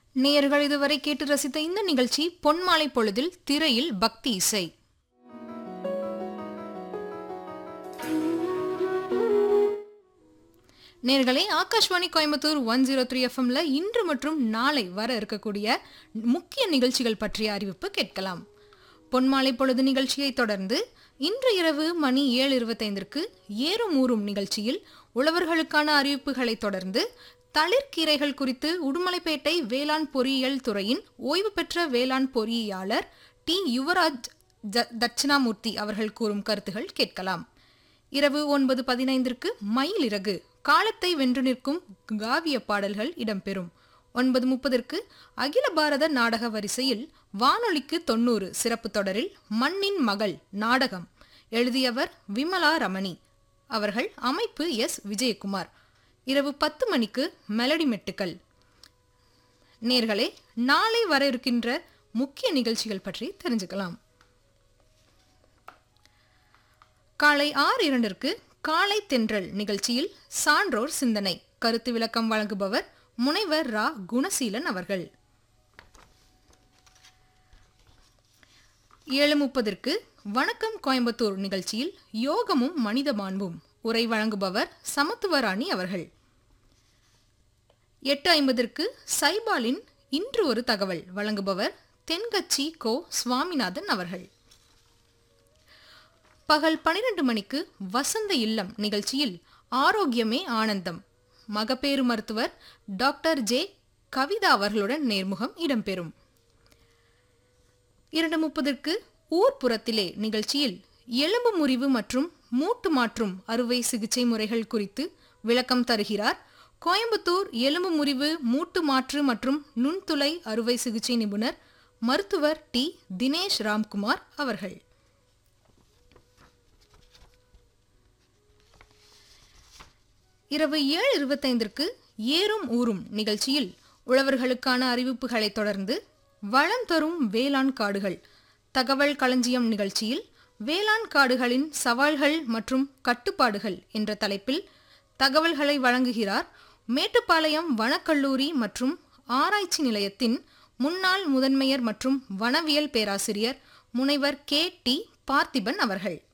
நேயர்கள் இதுவரை கேட்டு ரசித்த இந்த நிகழ்ச்சி பொன்மாலை பொழுதில் திரையில் பக்தி இசை நேர்களே Akashvani Coimbatore one zero three எஃப்எம்ல இன்று மற்றும் நாளை வர இருக்கக்கூடிய முக்கிய நிகழ்ச்சிகள் பற்றிய அறிவிப்பு கேட்கலாம் பொன்மாலை பொழுது நிகழ்ச்சியை தொடர்ந்து இன்று இரவு மணி ஏழு இருபத்தைந்திற்கு ஏறும் ஊறும் நிகழ்ச்சியில் உழவர்களுக்கான அறிவிப்புகளை தொடர்ந்து தளிர்கீரைகள் குறித்து உடுமலைப்பேட்டை வேளாண் பொறியியல் துறையின் ஓய்வு பெற்ற வேளாண் பொறியியலாளர் டி யுவராஜ் ஜ- தட்சிணாமூர்த்தி அவர்கள் கூறும் கருத்துகள் கேட்கலாம் இரவு ஒன்பது பதினைந்திற்கு மயிலிறகு காலத்தை வென்று நிற்கும் காவிய பாடல்கள் இடம்பெறும் ஒன்பது முப்பதற்கு அகில பாரத நாடக வரிசையில் வானொலிக்கு தொண்ணூறு சிறப்பு தொடரில் மண்ணின் மகள் நாடகம் எழுதியவர் விமலா ரமணி அவர்கள் அமைப்பு எஸ் விஜயகுமார் இரவு பத்து மணிக்கு மெலடி மெட்டுக்கள் நேர்களே நாளை வர இருக்கின்ற முக்கிய நிகழ்ச்சிகள் பற்றி தெரிஞ்சுக்கலாம் காலை ஆறு இரண்டிற்கு காலை தென்றல் நிகழ்ச்சியில் சான்றோர் சிந்தனை கருத்து விளக்கம் வழங்குபவர் முனைவர் ரா குணசீலன் அவர்கள் ஏழு முப்பதற்கு வணக்கம் கோயம்புத்தூர் நிகழ்ச்சியில் யோகமும் மனித மாண்பும் உரை வழங்குபவர் சமத்துவராணி அவர்கள் எட்டு ஐம்பதற்கு சைபாலின் இன்று ஒரு தகவல் வழங்குபவர் தென்கட்சி கோ சுவாமிநாதன் அவர்கள் பகல் பனிரெண்டு மணிக்கு வசந்த இல்லம் நிகழ்ச்சியில் ஆரோக்கியமே ஆனந்தம் மகப்பேறு மருத்துவர் டாக்டர் ஜே கவிதா அவர்களுடன் நேர்முகம் இடம்பெறும் இரண்டு முப்பதற்கு ஊர்ப்புறத்திலே நிகழ்ச்சியில் எலும்பு முறிவு மற்றும் மூட்டு மாற்றும் அறுவை சிகிச்சை முறைகள் குறித்து விளக்கம் தருகிறார் கோயம்புத்தூர் எலும்பு முறிவு மூட்டு மாற்று மற்றும் நுண்துளை அறுவை சிகிச்சை நிபுணர் மருத்துவர் டி தினேஷ் ராம்குமார் அவர்கள் இரவு ஏழு இருபத்தைந்திற்கு ஏறும் ஊறும் நிகழ்ச்சியில் உழவர்களுக்கான அறிவிப்புகளைத் தொடர்ந்து வளம் தரும் வேளாண் காடுகள் தகவல் களஞ்சியம் நிகழ்ச்சியில் வேளாண் காடுகளின் சவால்கள் மற்றும் கட்டுப்பாடுகள் என்ற தலைப்பில் தகவல்களை வழங்குகிறார் மேட்டுப்பாளையம் வனக்கல்லூரி மற்றும் ஆராய்ச்சி நிலையத்தின் முன்னாள் முதன்மையர் மற்றும் வனவியல் பேராசிரியர் முனைவர் கே டி பார்த்திபன் அவர்கள்